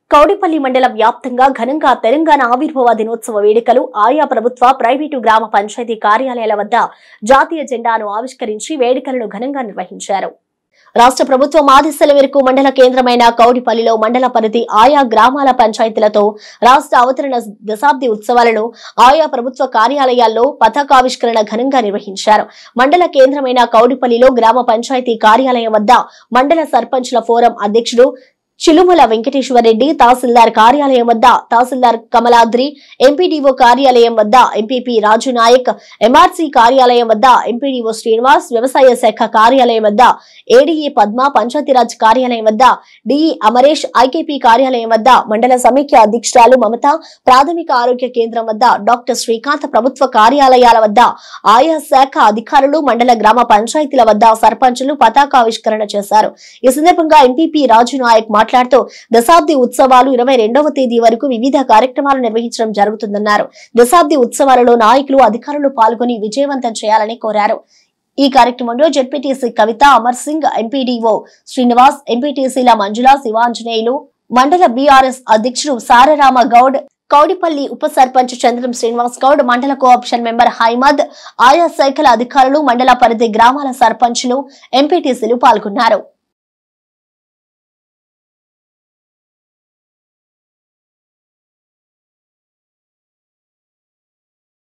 కౌడిపల్లి మండల వ్యాప్తంగా ఘనంగా తెలంగాణ ఆవిర్భావ దినోత్సవ వేడుకలు ఆయా ప్రభుత్వ ప్రైవేటు గ్రామ పంచాయతీ కార్యాలయాల వద్ద జాతీయ జెండాను ఆవిష్కరించి వేడుకలను ఘనంగా నిర్వహించారు రాష్ట్ర ప్రభుత్వం ఆదేశాల మేరకు మండల కేంద్రమైన కౌడిపల్లిలో మండల పరిధి ఆయా గ్రామాల పంచాయతీలతో రాష్ట్ర అవతరణ దశాబ్ది ఉత్సవాలను ఆయా ప్రభుత్వ కార్యాలయాల్లో పతాకావిష్కరణ ఘనంగా నిర్వహించారు మండల కేంద్రమైన కౌడిపల్లిలో గ్రామ పంచాయతీ కార్యాలయం వద్ద మండల సర్పంచ్ల ఫోరం అధ్యక్షుడు చిలుమల వెంకటేశ్వరరెడ్డి తహసీల్దార్ కార్యాలయం వద్ద తహసీల్దార్ కమలాద్రి ఎంపీడీఓ కార్యాలయం వద్ద ఎంపీపీ రాజు నాయక్ ఎంఆర్సీ కార్యాలయం వద్ద ఎంపీడీఓ శ్రీనివాస్ వ్యవసాయ శాఖ కార్యాలయం వద్ద ఏడీఈ పద్మ పంచాయతీరాజ్ కార్యాలయం వద్ద డిఈ అమరేష్ ఐకేపీ కార్యాలయం వద్ద మండల సమైక్య అధ్యక్షురాలు మమత ప్రాథమిక ఆరోగ్య కేంద్రం వద్ద డాక్టర్ శ్రీకాంత్ ప్రభుత్వ కార్యాలయాల వద్ద ఆయా శాఖ అధికారులు మండల గ్రామ పంచాయతీల వద్ద సర్పంచులు పతాకావిష్కరణ చేశారు ఈ సందర్భంగా ఎంపీపీ రాజు నాయక్ మాట్లాడుతూ దశాబ్ది ఉత్సవాలు ఇరవై రెండవ తేదీ వరకు వివిధ కార్యక్రమాలు నిర్వహించడం జరుగుతుందన్నారు దశాబ్ది ఉత్సవాలలో నాయకులు అధికారులు పాల్గొని విజయవంతం చేయాలని కోరారు ఈ కార్యక్రమంలో జెడ్పీటీసీ కవిత అమర్ సింగ్ ఎంపీడీఓ శ్రీనివాస్ ఎంపీటీసీల మంజుల శివాంజనేయులు మండల బీఆర్ఎస్ అధ్యక్షుడు సారరామ గౌడ్ కౌడిపల్లి ఉప సర్పంచ్ చంద్రం శ్రీనివాస్ గౌడ్ మండల కోఆప్షన్ మెంబర్ హైమద్ ఆయా శాఖల అధికారులు మండల పరిధి గ్రామాల సర్పంచులు ఎంపీటీసీలు పాల్గొన్నారు